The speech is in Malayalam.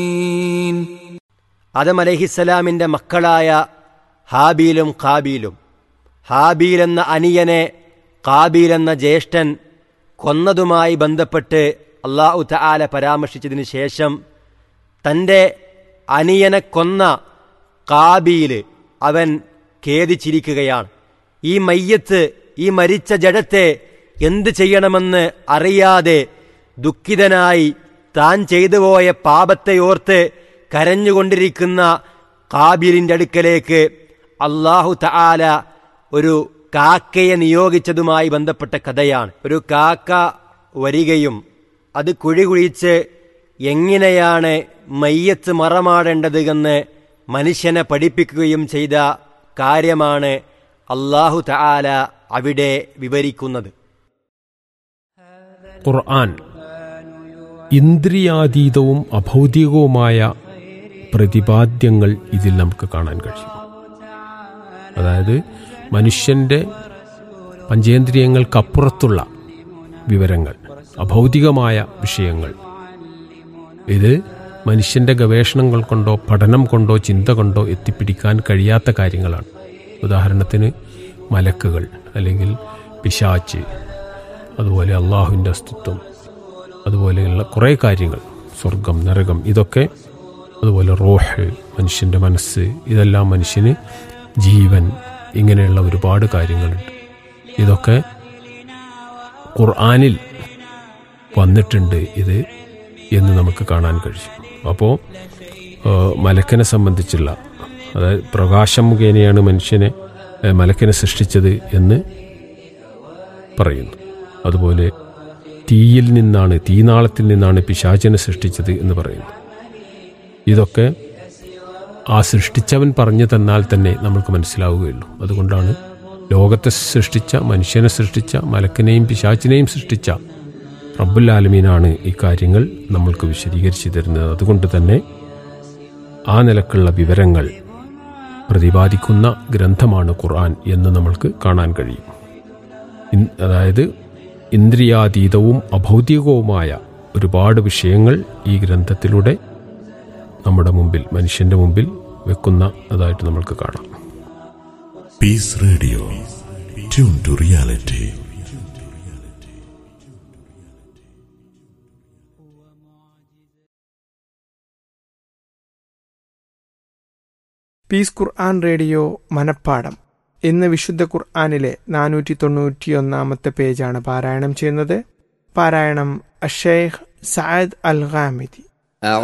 ആദം അലഹിസ്സലാമിൻ്റെ മക്കളായ ഹാബീലും കാബീലും ഹാബീൽ എന്ന അനിയനെ കാബീൽ എന്ന ജ്യേഷ്ഠൻ കൊന്നതുമായി ബന്ധപ്പെട്ട് അള്ളാഹു തആല പരാമർശിച്ചതിന് ശേഷം തൻ്റെ അനിയനെ കൊന്ന കാബീൽ അവൻ ഖേദിച്ചിരിക്കുകയാണ് ഈ മയ്യത്ത് ഈ മരിച്ച ജഡത്തെ എന്ത് ചെയ്യണമെന്ന് അറിയാതെ ദുഃഖിതനായി താൻ ചെയ്തുപോയ പാപത്തെ ഓർത്ത് കരഞ്ഞുകൊണ്ടിരിക്കുന്ന കാബീലിൻ്റെ അടുക്കലേക്ക് അള്ളാഹു തആല ഒരു കാക്കയെ നിയോഗിച്ചതുമായി ബന്ധപ്പെട്ട കഥയാണ് ഒരു കാക്ക വരികയും അത് കുഴി കുഴിച്ച് എങ്ങനെയാണ് മയ്യത്ത് മറമാടേണ്ടത് എന്ന് മനുഷ്യനെ പഠിപ്പിക്കുകയും ചെയ്ത കാര്യമാണ് അള്ളാഹു തആല അവിടെ വിവരിക്കുന്നത് ഖുർആൻ ഇന്ദ്രിയാതീതവും അഭൗതികവുമായ പ്രതിപാദ്യങ്ങൾ ഇതിൽ നമുക്ക് കാണാൻ കഴിയും അതായത് മനുഷ്യൻ്റെ പഞ്ചേന്ദ്രിയങ്ങൾക്കപ്പുറത്തുള്ള വിവരങ്ങൾ അഭൗതികമായ വിഷയങ്ങൾ ഇത് മനുഷ്യൻ്റെ ഗവേഷണങ്ങൾ കൊണ്ടോ പഠനം കൊണ്ടോ ചിന്ത കൊണ്ടോ എത്തിപ്പിടിക്കാൻ കഴിയാത്ത കാര്യങ്ങളാണ് ഉദാഹരണത്തിന് മലക്കുകൾ അല്ലെങ്കിൽ പിശാച്ച് അതുപോലെ അള്ളാഹുവിൻ്റെ അസ്തിത്വം അതുപോലെയുള്ള കുറേ കാര്യങ്ങൾ സ്വർഗം നരകം ഇതൊക്കെ അതുപോലെ റോഹ് മനുഷ്യൻ്റെ മനസ്സ് ഇതെല്ലാം മനുഷ്യന് ജീവൻ ഇങ്ങനെയുള്ള ഒരുപാട് കാര്യങ്ങളുണ്ട് ഇതൊക്കെ ഖുർആാനിൽ വന്നിട്ടുണ്ട് ഇത് എന്ന് നമുക്ക് കാണാൻ കഴിയും അപ്പോൾ മലക്കനെ സംബന്ധിച്ചുള്ള അതായത് പ്രകാശം മുഖേനയാണ് മനുഷ്യനെ ഏഹ്, മലക്കനെ സൃഷ്ടിച്ചത് എന്ന് പറയുന്നു അതുപോലെ തീയിൽ നിന്നാണ് തീനാളത്തിൽ നിന്നാണ് പിശാചിനെ സൃഷ്ടിച്ചത് എന്ന് പറയുന്നു ഇതൊക്കെ ആ സൃഷ്ടിച്ചവൻ പറഞ്ഞു തന്നാൽ തന്നെ നമുക്ക് മനസ്സിലാവുകയുള്ളൂ അതുകൊണ്ടാണ് ലോകത്തെ സൃഷ്ടിച്ച മനുഷ്യനെ സൃഷ്ടിച്ച മലക്കിനെയും പിശാച്ചിനെയും സൃഷ്ടിച്ച റബ്ബുൽ ആലമീനാണ് ഈ കാര്യങ്ങൾ നമ്മൾക്ക് വിശദീകരിച്ചു തരുന്നത് അതുകൊണ്ട് തന്നെ ആ നിലക്കുള്ള വിവരങ്ങൾ പ്രതിപാദിക്കുന്ന ഗ്രന്ഥമാണ് ഖുർആൻ എന്ന് നമ്മൾക്ക് കാണാൻ കഴിയും ഇൻ- അതായത് ഇന്ദ്രിയാതീതവും അഭൗതികവുമായ ഒരുപാട് വിഷയങ്ങൾ ഈ ഗ്രന്ഥത്തിലൂടെ നമ്മുടെ മുമ്പിൽ മനുഷ്യന്റെ മുമ്പിൽ വെക്കുന്ന അതായിട്ട് നമ്മൾക്ക് കാണാം Peace Radio. Tune to reality. Peace Quran radio Manappadam ഇന്ന് വിശുദ്ധ ഖുർആാനിലെ നാനൂറ്റി തൊണ്ണൂറ്റിയൊന്നാമത്തെ പേജാണ് പാരായണം ചെയ്യുന്നത് പാരായണം അഷേഖ് സയദ് അൽ ഖാമിദി